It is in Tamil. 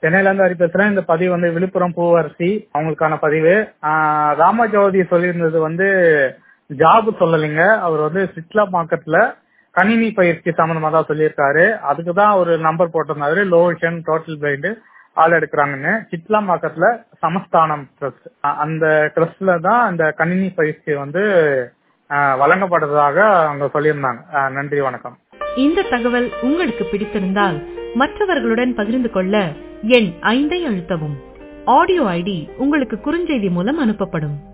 சென்னையில இருந்து ஹரி பேசுறேன் இந்த பதிவு வந்து விழுப்புரம் பூவரசி அவங்களுக்கான பதிவு ஆஹ் ராமஜோதி சொல்லியிருந்தது வந்து ஜாப் சொல்லலைங்க அவர் வந்து சிட்லா மார்க்கெட்ல கணினி பயிற்சி சம்பந்தமா தான் சொல்லியிருக்காரு அதுக்கு தான் ஒரு நம்பர் போட்டிருந்தாரு லோ விஷன் டோட்டல் பிளைண்டு ஆள் எடுக்கிறாங்கன்னு சிட்லா மார்க்கெட்ல சமஸ்தானம் ட்ரஸ்ட் அந்த ட்ரஸ்ட்ல தான் அந்த கணினி பயிற்சி வந்து ஆஹ் வழங்கப்படுறதாக அவங்க சொல்லியிருந்தாங்க ஆஹ் நன்றி வணக்கம் இந்த தகவல் உங்களுக்கு பிடித்திருந்தால் மற்றவர்களுடன் பகிர்ந்து கொள்ள எண் ஐந்தை அழுத்தவும் ஆடியோ ஐடி உங்களுக்கு குறுஞ்செய்தி மூலம் அனுப்பப்படும்